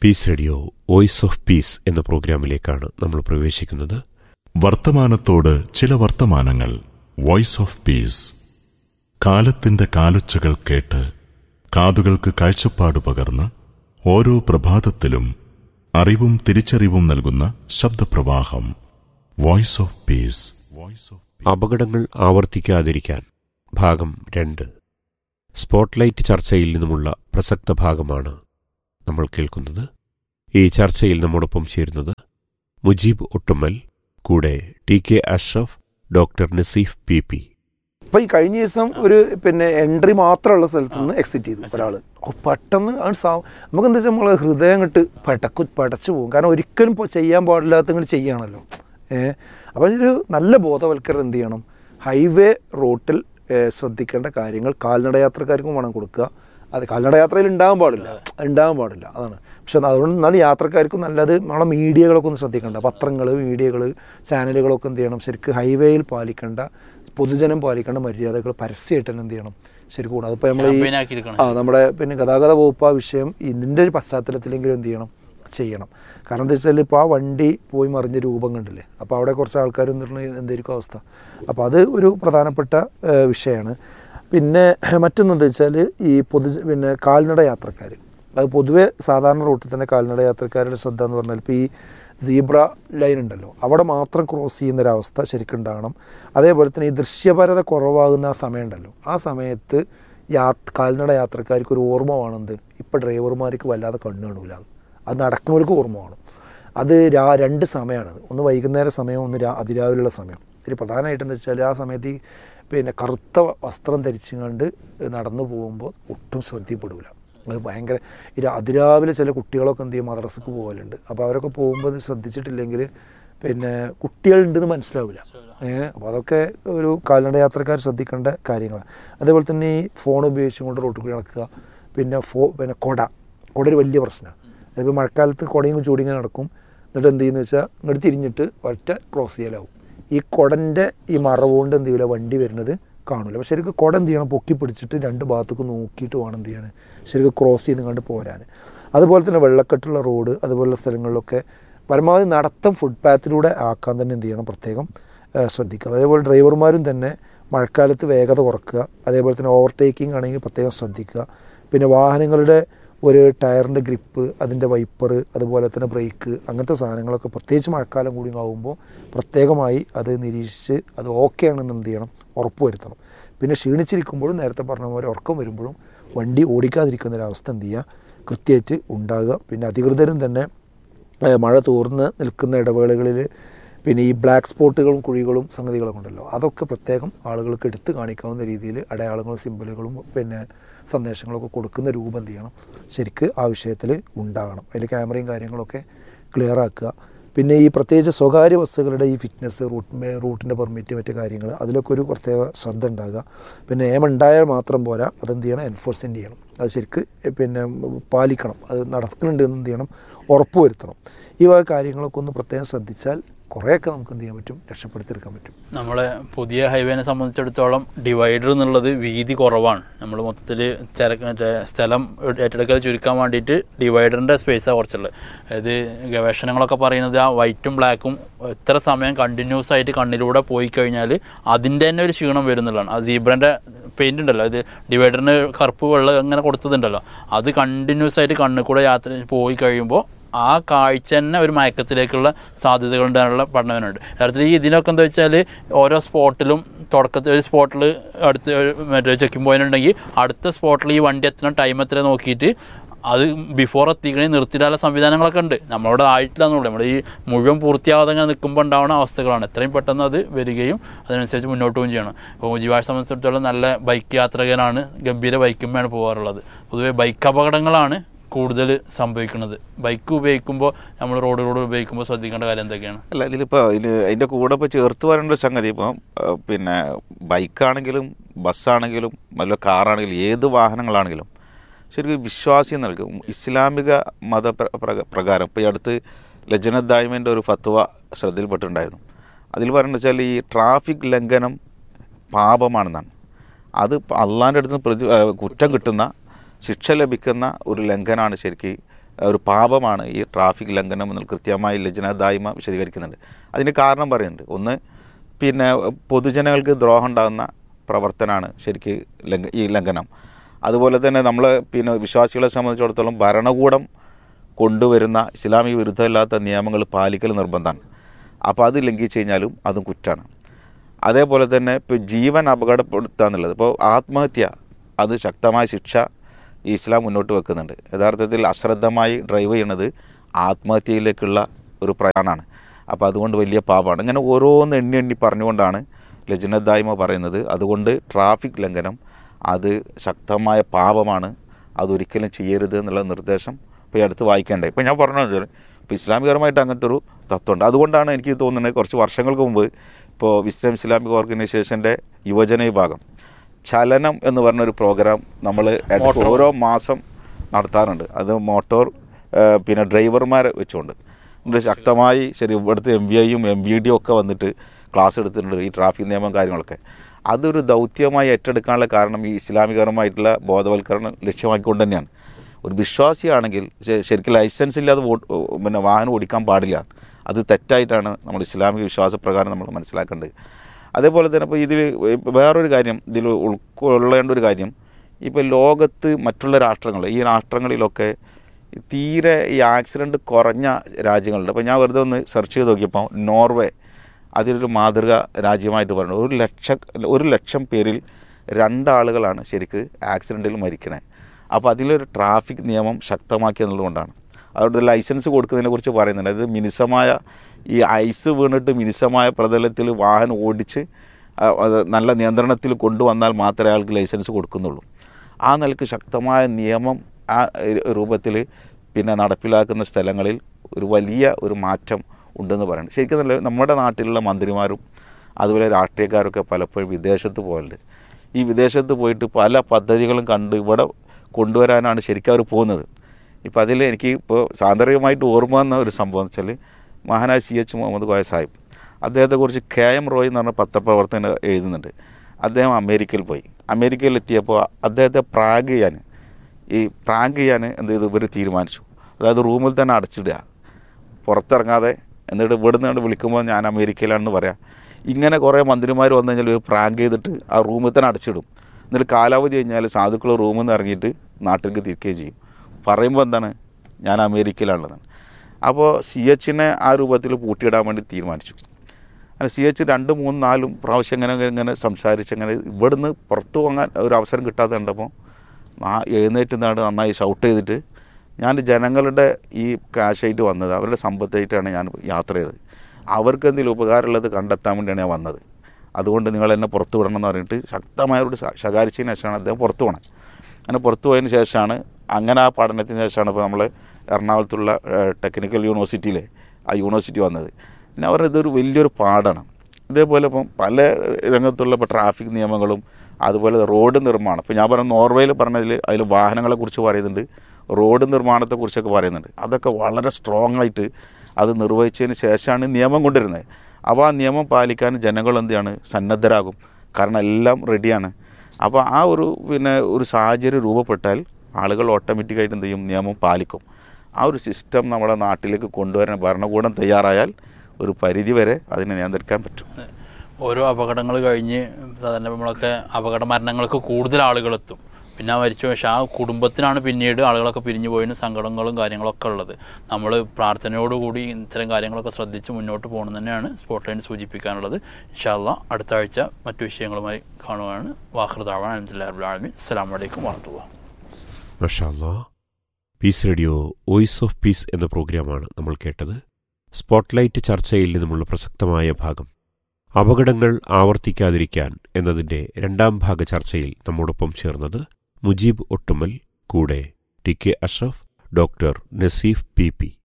Piece radio voice of peace എന്ന പ്രോഗ്രാമിലേക്കാണ് നമ്മൾ പ്രവേശിക്കുന്നത് വർത്തമാനത്തോട് ചില വർത്തമാനങ്ങൾ വോയിസ് ഓഫ് പീസ് കാലത്തിന്റെ കാലൊച്ചകൾ കേട്ട് കാതുകൾക്ക് കാഴ്ചപ്പാട് പകർന്ന് ഓരോ പ്രഭാതത്തിലും അറിവും തിരിച്ചറിവും നൽകുന്ന ശബ്ദപ്രവാഹം voice of peace voice of അപകടങ്ങൾ ആവർത്തിക്കാതിരിക്കാൻ ഭാഗം രണ്ട് സ്പോട്ട്ലൈറ്റ് ചർച്ചയിൽ നിന്നുമുള്ള പ്രസക്ത ഭാഗമാണ് നമ്മൾ കേൾക്കുന്നത് ഈ ചർച്ചയിൽ നമ്മോടൊപ്പം ചേരുന്നത് മുജീബ് ഒട്ടുമൽ കൂടെ T K Ashraf doctor Naseef P P അപ്പൊ ഈ കഴിഞ്ഞ ദിവസം ഒരു പിന്നെ എൻട്രി മാത്രമുള്ള സ്ഥലത്ത് നിന്ന് എക്സിറ്റ് ചെയ്തു ഒരാള് ഓ, പെട്ടെന്ന് ആണ് സാ നമുക്ക് എന്താ വെച്ചാൽ നമ്മളെ ഹൃദയം കെട്ട് പടക്കു പടച്ചു പോകും കാരണം ഒരിക്കലും ഇപ്പൊ ചെയ്യാൻ പാടില്ലാത്ത ഇങ്ങോട്ട് ചെയ്യാണല്ലോ ഏഹ് അപ്പം ഒരു നല്ല ബോധവൽക്കരണം എന്ത് ചെയ്യണം ഹൈവേ റോട്ടിൽ ഏഹ്, ശ്രദ്ധിക്കേണ്ട കാര്യങ്ങൾ കാൽനട യാത്രക്കാർക്കും വേണം കൊടുക്കുക അത് കാൽനട യാത്രയിൽ ഉണ്ടാകാൻ പാടില്ല ഉണ്ടാകാൻ പാടില്ല അതാണ് പക്ഷെ അതുകൊണ്ട് എന്നാലും യാത്രക്കാർക്കും നല്ലത് നമ്മളെ മീഡിയകളൊക്കെ ഒന്ന് ശ്രദ്ധിക്കേണ്ട പത്രങ്ങൾ മീഡിയകൾ ചാനലുകളൊക്കെ എന്ത് ചെയ്യണം ശരിക്കും ഹൈവേയിൽ പാലിക്കേണ്ട പൊതുജനം പാലിക്കേണ്ട മര്യാദകൾ പരസ്യമായിട്ട് തന്നെ എന്ത് ചെയ്യണം ശരിക്കും കൂടാതെ അതിപ്പോൾ നമ്മൾ ഈ Campaign ആക്കിയെടുക്കണം. ആ നമ്മുടെ പിന്നെ ഗതാഗത വകുപ്പ് ആ വിഷയം ഇതിൻ്റെ ഒരു പശ്ചാത്തലത്തിലെങ്കിലും എന്ത് ചെയ്യണം ചെയ്യണം കാരണം എന്താ വെച്ചാൽ ഇപ്പോൾ ആ വണ്ടി പോയി മറിഞ്ഞ രൂപം കണ്ടില്ലേ അപ്പോൾ അവിടെ കുറച്ച് ആൾക്കാർ എന്നുള്ള എന്തായിരിക്കും അവസ്ഥ അപ്പോൾ അത് ഒരു പ്രധാനപ്പെട്ട ഏഹ്, വിഷയമാണ് പിന്നെ മറ്റൊന്നെന്താ വെച്ചാൽ ഈ പൊതു പിന്നെ കാൽനട യാത്രക്കാർ അത് പൊതുവെ സാധാരണ റൂട്ടിൽ തന്നെ കാൽനട യാത്രക്കാരുടെ ശ്രദ്ധ എന്ന് പറഞ്ഞാൽ ഇപ്പോൾ ഈ സീബ്ര ലൈൻ ഉണ്ടല്ലോ അവിടെ മാത്രം ക്രോസ് ചെയ്യുന്ന ഒരവസ്ഥ ശരിക്കും ഉണ്ടാകണം അതേപോലെ തന്നെ ഈ ദൃശ്യപരത കുറവാകുന്ന ആ സമയം ഉണ്ടല്ലോ ആ സമയത്ത് യാ കാൽനട യാത്രക്കാർക്ക് ഒരു ഓർമ്മ വേണമെന്ത് ഇപ്പം ഡ്രൈവർമാർക്ക് വല്ലാതെ കണ്ണു കാണൂല അത് നടക്കുന്നവർക്ക് ഓർമ്മ വേണം അത് രാ രണ്ട് സമയമാണത് ഒന്ന് വൈകുന്നേര സമയം ഒന്ന് രാ അതിരാവിലുള്ള സമയം ഇതിൽ പ്രധാനമായിട്ട് എന്താ വെച്ചാൽ ആ സമയത്ത് ഈ പിന്നെ കറുത്ത വസ്ത്രം ധരിച്ചുകൊണ്ട് നടന്നു പോകുമ്പോൾ ഒട്ടും ശ്രദ്ധയിൽപ്പെടില്ല അത് ഭയങ്കര ഈ രാ- അതിരാവിലെ ചില കുട്ടികളൊക്കെ എന്ത് ചെയ്യും മദ്രസക്ക് പോകലുണ്ട് അപ്പോൾ അവരൊക്കെ പോകുമ്പോൾ ഇത് ശ്രദ്ധിച്ചിട്ടില്ലെങ്കിൽ പിന്നെ കുട്ടികളുണ്ടെന്ന് മനസ്സിലാവില്ല ഏഹ് അപ്പോൾ അതൊക്കെ ഒരു കാൽനട യാത്രക്കാർ ശ്രദ്ധിക്കേണ്ട കാര്യങ്ങളാണ് അതേപോലെ തന്നെ ഈ ഫോൺ ഉപയോഗിച്ചുകൊണ്ട് റോട്ടിൽ കൂടി നടക്കുക പിന്നെ ഫോ പിന്നെ കൊട കൊട ഒരു വലിയ പ്രശ്നമാണ് അതിപ്പോൾ മഴക്കാലത്ത് കൊടയും ചൂടിങ്ങനെ നടക്കും എന്നിട്ട് എന്ത് ചെയ്യുന്നത് വെച്ചാൽ ഇങ്ങോട്ട് തിരിഞ്ഞിട്ട് ഒറ്റ ക്രോസ് ചെയ്യലാവും ഈ കുടൻ്റെ ഈ മറവ് കൊണ്ട് എന്ത് ചെയ്യില്ല വണ്ടി വരുന്നത് കാണില്ല പക്ഷെ ശരിക്കും കുട എന്ത് ചെയ്യണം പൊക്കി പിടിച്ചിട്ട് രണ്ട് ഭാഗത്തേക്ക് നോക്കിയിട്ട് വേണം എന്ത് ചെയ്യണം ശരിക്കും ക്രോസ് ചെയ്ത് കണ്ട് പോരാൻ അതുപോലെ തന്നെ വെള്ളക്കെട്ടുള്ള റോഡ് അതുപോലുള്ള സ്ഥലങ്ങളിലൊക്കെ പരമാവധി നടത്തം ഫുട്പാത്തിലൂടെ ആക്കാൻ തന്നെ എന്ത് ചെയ്യണം പ്രത്യേകം ഏഹ്, ശ്രദ്ധിക്കുക അതേപോലെ ഡ്രൈവർമാരും തന്നെ മഴക്കാലത്ത് വേഗത കുറക്കുക അതേപോലെ തന്നെ ഓവർടേക്കിംഗ് ആണെങ്കിൽ പ്രത്യേകം ശ്രദ്ധിക്കുക പിന്നെ വാഹനങ്ങളുടെ ഒരു ടയറിൻ്റെ ഗ്രിപ്പ് അതിൻ്റെ വൈപ്പർ അതുപോലെ തന്നെ ബ്രേക്ക് അങ്ങനത്തെ സാധനങ്ങളൊക്കെ പ്രത്യേകിച്ച് മഴക്കാലം കൂടി ആകുമ്പോൾ പ്രത്യേകമായി അത് നിരീക്ഷിച്ച് അത് ഓക്കെ ആണെന്ന് എന്ത് ചെയ്യണം ഉറപ്പ് വരുത്തണം പിന്നെ ക്ഷീണിച്ചിരിക്കുമ്പോഴും നേരത്തെ പറഞ്ഞ പോലെ ഉറക്കം വരുമ്പോഴും വണ്ടി ഓടിക്കാതിരിക്കുന്ന ഒരു അവസ്ഥ എന്ത് ചെയ്യുക കൃത്യമായിട്ട് ഉണ്ടാകുക പിന്നെ അധികൃതരും തന്നെ ഏഹ് മഴ തോർന്ന് നിൽക്കുന്ന ഇടവേളകളിൽ പിന്നെ ഈ ബ്ലാക്ക് സ്പോട്ടുകളും കുഴികളും സംഗതികളൊക്കെ ഉണ്ടല്ലോ അതൊക്കെ പ്രത്യേകം ആളുകൾക്ക് എടുത്തു കാണിക്കാവുന്ന രീതിയിൽ അടയാളങ്ങളും സിമ്പലുകളും പിന്നെ സന്ദേശങ്ങളൊക്കെ കൊടുക്കുന്ന രൂപം എന്ത് ചെയ്യണം ശരിക്ക് ആ വിഷയത്തിൽ ഉണ്ടാകണം അതിൽ ക്യാമറയും കാര്യങ്ങളൊക്കെ ക്ലിയർ ആക്കുക പിന്നെ ഈ പ്രത്യേകിച്ച് സ്വകാര്യ ബസ്സുകളുടെ ഈ ഫിറ്റ്നസ് റൂട്ട് റൂട്ടിൻ്റെ പെർമിറ്റ് മറ്റു കാര്യങ്ങൾ അതിലൊക്കെ ഒരു പ്രത്യേക ശ്രദ്ധ ഉണ്ടാകുക പിന്നെ നിയമം ഉണ്ടായാൽ മാത്രം പോരാ അതെന്ത് ചെയ്യണം എൻഫോഴ്സ്മെൻറ്റ് ചെയ്യണം അത് ശരിക്ക് പിന്നെ പാലിക്കണം അത് നടക്കുന്നുണ്ട് എന്ന് എന്ത് ചെയ്യണം ഉറപ്പ് വരുത്തണം ഈ വക കാര്യങ്ങളൊക്കെ ഒന്ന് പ്രത്യേകം ശ്രദ്ധിച്ചാൽ കുറേയൊക്കെ നമുക്ക് എന്ത് ചെയ്യാൻ പറ്റും രക്ഷപ്പെടുത്തിയെടുക്കാൻ പറ്റും നമ്മളെ പുതിയ ഹൈവേനെ സംബന്ധിച്ചിടത്തോളം ഡിവൈഡർ എന്നുള്ളത് വീതി കുറവാണ് നമ്മൾ മൊത്തത്തിൽ തിരക്ക് മറ്റേ സ്ഥലം ഏറ്റെടുക്കൽ ചുരുക്കാൻ വേണ്ടിയിട്ട് ഡിവൈഡറിൻ്റെ സ്പേസാണ് കുറച്ചുള്ളത് അതായത് ഗവേഷണങ്ങളൊക്കെ പറയുന്നത് ആ വൈറ്റും ബ്ലാക്കും എത്ര സമയം കണ്ടിന്യൂസ് ആയിട്ട് കണ്ണിലൂടെ പോയി കഴിഞ്ഞാൽ അതിൻ്റെ തന്നെ ഒരു ക്ഷീണം വരുന്നുള്ളതാണ് ആ സീബ്രൻ്റെ പെയിൻ്റ് ഉണ്ടല്ലോ അത് ഡിവൈഡറിന് കറുപ്പ് വെള്ളം അങ്ങനെ കൊടുത്തതുണ്ടല്ലോ അത് കണ്ടിന്യൂസ് ആയിട്ട് കണ്ണിൽ കൂടെ യാത്ര പോയി കഴിയുമ്പോൾ ആ കാഴ്ച തന്നെ ഒരു മയക്കത്തിലേക്കുള്ള സാധ്യതകൾ ഉണ്ടാകാനുള്ള പഠനങ്ങളുണ്ട് യഥാർത്ഥത്തിൽ ഈ ഇതിനൊക്കെ എന്താ വെച്ചാൽ ഓരോ സ്പോട്ടിലും തുടക്കത്തിൽ ഒരു സ്പോട്ടിൽ അടുത്ത് ഒരു മറ്റേ ചെക്കിംഗ് പോയിന്റ് ഉണ്ടെങ്കിൽ അടുത്ത സ്പോട്ടിൽ ഈ വണ്ടി എത്തുന്ന ടൈം എത്ര നോക്കിയിട്ട് അത് ബിഫോർ എത്തിക്കണേ നിർത്തിയിടാനുള്ള സംവിധാനങ്ങളൊക്കെ ഉണ്ട് നമ്മളോട് ആയിട്ടില്ലെന്നുള്ളൂ നമ്മൾ ഈ മുഴുവൻ പൂർത്തിയാവാതെ അങ്ങനെ നിൽക്കുമ്പോൾ ഉണ്ടാവുന്ന അവസ്ഥകളാണ് എത്രയും പെട്ടെന്ന് അത് വരികയും അതിനനുസരിച്ച് മുന്നോട്ട് പോവുകയും ചെയ്യണം ഇപ്പോൾ മുജിബാഷ് സംബന്ധിച്ചിടത്തോളം നല്ല ബൈക്ക് യാത്രികനാണ് ഗംഭീര ബൈക്കുമ്മയാണ് പോകാറുള്ളത് പൊതുവേ ബൈക്ക് അപകടങ്ങളാണ് കൂടുതൽ സംഭവിക്കുന്നത് ബൈക്ക് ഉപയോഗിക്കുമ്പോൾ നമ്മൾ റോഡുകളോട് ഉപയോഗിക്കുമ്പോൾ ശ്രദ്ധിക്കേണ്ട കാര്യം എന്തൊക്കെയാണ് അല്ല ഇതിലിപ്പോൾ ഇതിൽ അതിൻ്റെ കൂടെ ഇപ്പോൾ ചേർത്ത് വരേണ്ട ഒരു സംഗതി ഇപ്പം ആ, പിന്നെ ബൈക്കാണെങ്കിലും ബസ്സാണെങ്കിലും വല്ല കാറാണെങ്കിലും ഏത് വാഹനങ്ങളാണെങ്കിലും ശരിക്കും വിശ്വാസി നൽകും ഇസ്ലാമിക മത പ്ര- പ്രക- പ്രകാരം ഇപ്പോൾ ഈ അടുത്ത് ലജനത് ദായ്മൻ്റെ ഒരു ഫത്വ ശ്രദ്ധയിൽപ്പെട്ടിട്ടുണ്ടായിരുന്നു അതിൽ പറയുന്നത് വെച്ചാൽ ഈ ട്രാഫിക് ലംഘനം പാപമാണെന്നാണ് അത് അള്ളാൻ്റെ അടുത്ത് നിന്ന് പ്രതി ആ, കുറ്റം കിട്ടുന്ന ശിക്ഷ ലഭിക്കുന്ന ഒരു ലംഘനമാണ് ശരിക്കും ഒരു പാപമാണ് ഈ ട്രാഫിക് ലംഘനം എന്ന് കൃത്യമായി ലജ്ന ദായ്മ വിശദീകരിക്കുന്നുണ്ട് അതിന് കാരണം പറയുന്നുണ്ട് ഒന്ന് പിന്നെ പൊതുജനങ്ങൾക്ക് ദ്രോഹം ഉണ്ടാകുന്ന പ്രവർത്തനമാണ് ശരിക്ക് ലംഘ ഈ ലംഘനം അതുപോലെ തന്നെ നമ്മൾ പിന്നെ വിശ്വാസികളെ സംബന്ധിച്ചിടത്തോളം ഭരണകൂടം കൊണ്ടുവരുന്ന ഇസ്ലാമിക വിരുദ്ധമില്ലാത്ത നിയമങ്ങൾ പാലിക്കൽ നിർബന്ധമാണ് അപ്പോൾ അത് ലംഘിച്ചു കഴിഞ്ഞാലും അതും കുറ്റാണ് അതേപോലെ തന്നെ ഇപ്പോൾ ജീവൻ അപകടപ്പെടുത്തുക എന്നുള്ളത് ഇപ്പോൾ ആത്മഹത്യ അത് ശക്തമായ ശിക്ഷ ഈ ഇസ്ലാം മുന്നോട്ട് വെക്കുന്നുണ്ട് യഥാർത്ഥത്തിൽ അശ്രദ്ധമായി ഡ്രൈവ് ചെയ്യണത് ആത്മഹത്യയിലേക്കുള്ള ഒരു പ്രയാണമാണ് അപ്പോൾ അതുകൊണ്ട് വലിയ പാപമാണ് ഇങ്ങനെ ഓരോന്ന് എണ്ണി എണ്ണി പറഞ്ഞുകൊണ്ടാണ് ലജ്നദായ്മ പറയുന്നത് അതുകൊണ്ട് ട്രാഫിക് ലംഘനം അത് ശക്തമായ പാപമാണ് അതൊരിക്കലും ചെയ്യരുത് എന്നുള്ള നിർദ്ദേശം ഇപ്പോൾ ഈ അടുത്ത് വായിക്കേണ്ടത് ഇപ്പോൾ ഞാൻ പറഞ്ഞു ഇപ്പോൾ ഇസ്ലാമികപരമായിട്ട് അങ്ങനത്തെ ഒരു തത്വമുണ്ട് അതുകൊണ്ടാണ് എനിക്ക് തോന്നുന്നത് കുറച്ച് വർഷങ്ങൾക്ക് മുമ്പ് ഇപ്പോൾ വിസ്ലം ഇസ്ലാമിക് ഓർഗനൈസേഷൻ്റെ യുവജന വിഭാഗം ചലനം എന്ന് പറഞ്ഞൊരു പ്രോഗ്രാം നമ്മൾ ഇടയ്ക്ക് ഓരോ മാസം നടത്താറുണ്ട് അത് മോട്ടോർ ആ, പിന്നെ ഡ്രൈവർമാരെ വെച്ചുകൊണ്ട് എന്നിട്ട് ശക്തമായി ശരി ഇവിടുത്തെ എം വി ഐയും എം വി ഡിയും ഒക്കെ വന്നിട്ട് ക്ലാസ് എടുത്തിട്ടുണ്ട് ഈ ട്രാഫിക് നിയമം കാര്യങ്ങളൊക്കെ അതൊരു ദൗത്യമായി ഏറ്റെടുക്കാനുള്ള കാരണം ഈ ഇസ്ലാമികപരമായിട്ടുള്ള ബോധവൽക്കരണം ലക്ഷ്യമാക്കിക്കൊണ്ട് തന്നെയാണ് ഒരു വിശ്വാസിയാണെങ്കിൽ ശ- ശരിക്കും ലൈസൻസ് ഇല്ലാതെ വോട്ട് പിന്നെ വാഹനം ഓടിക്കാൻ പാടില്ല അത് തെറ്റായിട്ടാണ് നമ്മൾ ഇസ്ലാമിക വിശ്വാസപ്രകാരം നമ്മൾ മനസ്സിലാക്കേണ്ടത് അതേപോലെ തന്നെ ഇപ്പോൾ ഇതിൽ വേറൊരു കാര്യം ഇതിൽ ഉൾക്കൊള്ളേണ്ട ഒരു കാര്യം ഇപ്പോൾ ലോകത്ത് മറ്റുള്ള രാഷ്ട്രങ്ങൾ ഈ രാഷ്ട്രങ്ങളിലൊക്കെ തീരെ ഈ ആക്സിഡൻറ്റ് കുറഞ്ഞ രാജ്യങ്ങളുണ്ട് അപ്പോൾ ഞാൻ വെറുതെ ഒന്ന് സെർച്ച് ചെയ്ത് നോക്കിയപ്പോൾ നോർവേ അതിലൊരു മാതൃക രാജ്യമായിട്ട് പറയുന്നത് ഒരു ലക്ഷ ഒരു ലക്ഷം പേരിൽ രണ്ടാളുകളാണ് ശരിക്ക് ആക്സിഡൻറ്റിൽ മരിക്കണേ അപ്പോൾ അതിലൊരു ട്രാഫിക് നിയമം ശക്തമാക്കി എന്നുള്ളതുകൊണ്ടാണ് അവിടെ ലൈസൻസ് കൊടുക്കുന്നതിനെ കുറിച്ച് പറയുന്നുണ്ട് അത് മിനുസമായ ഈ ഐസ് വീണിട്ട് മിനുസമായ പ്രതലത്തിൽ വാഹനം ഓടിച്ച് ആ, അത് നല്ല നിയന്ത്രണത്തിൽ കൊണ്ടുവന്നാൽ മാത്രമേ അയാൾക്ക് ലൈസൻസ് കൊടുക്കുന്നുള്ളൂ ആ നിലക്ക് ശക്തമായ നിയമം ആ രൂപത്തിൽ പിന്നെ നടപ്പിലാക്കുന്ന സ്ഥലങ്ങളിൽ ഒരു വലിയ ഒരു മാറ്റം ഉണ്ടെന്ന് പറയുന്നത് ശരിക്കും നല്ല നമ്മുടെ നാട്ടിലുള്ള മന്ത്രിമാരും അതുപോലെ രാഷ്ട്രീയക്കാരൊക്കെ പലപ്പോഴും വിദേശത്ത് പോകലുണ്ട് ഈ വിദേശത്ത് പോയിട്ട് പല പദ്ധതികളും കണ്ട് ഇവിടെ കൊണ്ടുവരാനാണ് ശരിക്കും അവർ പോകുന്നത് ഇപ്പോൾ അതിൽ എനിക്ക് ഇപ്പോൾ സാന്ദർഭികമായിട്ട് ഓർമ്മ വന്ന ഒരു സംഭവം എന്ന് വെച്ചാൽ മഹാനായ സി എച്ച് മുഹമ്മദ് കോയ സാഹിബ് അദ്ദേഹത്തെക്കുറിച്ച് കെ എം റോയ് എന്ന് പറഞ്ഞ പത്രപ്രവർത്തകൻ എഴുതുന്നുണ്ട് അദ്ദേഹം അമേരിക്കയിൽ പോയി അമേരിക്കയിൽ എത്തിയപ്പോൾ അദ്ദേഹത്തെ പ്രാഗ് ചെയ്യാൻ ഈ പ്രാങ്ക് ചെയ്യാൻ എന്ത് ചെയ്തു ഇവർ തീരുമാനിച്ചു അതായത് റൂമിൽ തന്നെ അടച്ചിടുക പുറത്തിറങ്ങാതെ എന്നിട്ട് ഇവിടുന്ന് കണ്ട് വിളിക്കുമ്പോൾ ഞാൻ അമേരിക്കയിലാണെന്ന് പറയാം ഇങ്ങനെ കുറേ മന്ത്രിമാർ വന്നു കഴിഞ്ഞാൽ ഇവർ പ്രാങ്ക് ചെയ്തിട്ട് ആ റൂമിൽ തന്നെ അടച്ചിടും എന്നിട്ട് കാലാവധി കഴിഞ്ഞാൽ സാധുക്കൾ റൂമിൽ നിന്ന് ഇറങ്ങിയിട്ട് നാട്ടിലേക്ക് തിരിക്കുകയും ചെയ്യും പറയുമ്പോൾ എന്താണ് ഞാൻ അമേരിക്കയിലാണുള്ളത് അപ്പോൾ സി എച്ചിനെ ആ രൂപത്തിൽ പൂട്ടിയിടാൻ വേണ്ടി തീരുമാനിച്ചു അങ്ങനെ സി എച്ച് രണ്ട് മൂന്ന് നാലും പ്രാവശ്യം ഇങ്ങനെ ഇങ്ങനെ സംസാരിച്ച് അങ്ങനെ ഇവിടുന്ന് പുറത്തു പോകാൻ ഒരു അവസരം കിട്ടാതെ കണ്ടപ്പോൾ ആ എഴുന്നേറ്റ് നാട് നന്നായി ഷൗട്ട് ചെയ്തിട്ട് ഞാൻ ജനങ്ങളുടെ ഈ കാശായിട്ട് വന്നത് അവരുടെ സമ്പത്തായിട്ടാണ് ഞാൻ യാത്ര ചെയ്തത് അവർക്ക് എന്തെങ്കിലും ഉപകാരമുള്ളത് കണ്ടെത്താൻ വേണ്ടിയാണ് ഞാൻ വന്നത് അതുകൊണ്ട് നിങ്ങൾ എന്നെ പുറത്തു വിടണം എന്ന് പറഞ്ഞിട്ട് ശക്തമായൊരു ശ- ശകാരിച്ചതിന് ശേഷമാണ് അദ്ദേഹം പുറത്തു പോണത് അങ്ങനെ പുറത്തു പോയതിന് ശേഷമാണ് അങ്ങനെ ആ പഠനത്തിന് ശേഷമാണ് ഇപ്പോൾ നമ്മൾ എറണാകുളത്തുള്ള ഏഹ്, ടെക്നിക്കൽ യൂണിവേഴ്സിറ്റിയിലെ ആ യൂണിവേഴ്സിറ്റി വന്നത് പിന്നെ അവരുടെ ഇതൊരു വലിയൊരു പാടാണ് ഇതേപോലെ ഇപ്പം പല രംഗത്തുള്ള ഇപ്പോൾ ട്രാഫിക് നിയമങ്ങളും അതുപോലെ റോഡ് നിർമ്മാണം ഇപ്പോൾ ഞാൻ പറഞ്ഞ നോർവേയിൽ പറഞ്ഞതിൽ അതിൽ വാഹനങ്ങളെക്കുറിച്ച് പറയുന്നുണ്ട് റോഡ് നിർമ്മാണത്തെക്കുറിച്ചൊക്കെ പറയുന്നുണ്ട് അതൊക്കെ വളരെ സ്ട്രോങ് ആയിട്ട് അത് നിർവഹിച്ചതിന് ശേഷമാണ് നിയമം കൊണ്ടുവരുന്നത് അപ്പോൾ ആ നിയമം പാലിക്കാൻ ജനങ്ങൾ എന്താണ് സന്നദ്ധരാകും കാരണം എല്ലാം റെഡിയാണ് അപ്പോൾ ആ ഒരു പിന്നെ ഒരു സാഹചര്യം രൂപപ്പെട്ടാൽ ആളുകൾ ഓട്ടോമാറ്റിക്കായിട്ട് എന്ത് ചെയ്യും നിയമം പാലിക്കും ആ ഒരു സിസ്റ്റം നമ്മുടെ നാട്ടിലേക്ക് കൊണ്ടുവരാൻ ഭരണകൂടം തയ്യാറായാൽ ഒരു പരിധി വരെ അതിനെ നിയന്ത്രിക്കാൻ പറ്റും ഓരോ അപകടങ്ങൾ കഴിഞ്ഞ് സാധാരണ നമ്മളൊക്കെ അപകട മരണങ്ങൾക്ക് കൂടുതൽ ആളുകളെത്തും പിന്നെ ആ മരിച്ചു പക്ഷേ ആ കുടുംബത്തിനാണ് പിന്നീട് ആളുകളൊക്കെ പിരിഞ്ഞു പോയതിന് സങ്കടങ്ങളും കാര്യങ്ങളൊക്കെ ഉള്ളത് നമ്മൾ പ്രാർത്ഥനയോടുകൂടി ഇത്തരം കാര്യങ്ങളൊക്കെ ശ്രദ്ധിച്ച് മുന്നോട്ട് പോകണം തന്നെയാണ് സ്പോട്ട് ലൈൻ സൂചിപ്പിക്കാനുള്ളത് ഇൻഷാല്ല അടുത്ത ആഴ്ച മറ്റു വിഷയങ്ങളുമായി കാണുകയാണ് വാഹൃദാവാൻ അലഹമുല്ലാ അസ്സാം വലൈക്കും വാഹത്തുള്ള മഷാല്ലാ peace radio voice of peace എന്ന പ്രോഗ്രാമാണ് നമ്മൾ കേട്ടത് സ്പോട്ട്ലൈറ്റ് ചർച്ചയിൽ നിന്നുമുള്ള പ്രസക്തമായ ഭാഗം അപകടങ്ങൾ ആവർത്തിക്കാതിരിക്കാൻ എന്നതിന്റെ രണ്ടാം ഭാഗ ചർച്ചയിൽ നമ്മോടൊപ്പം ചേർന്നത് മുജീബ് ഒട്ടുമൽ കൂടെ T K Ashraf doctor Naseef P P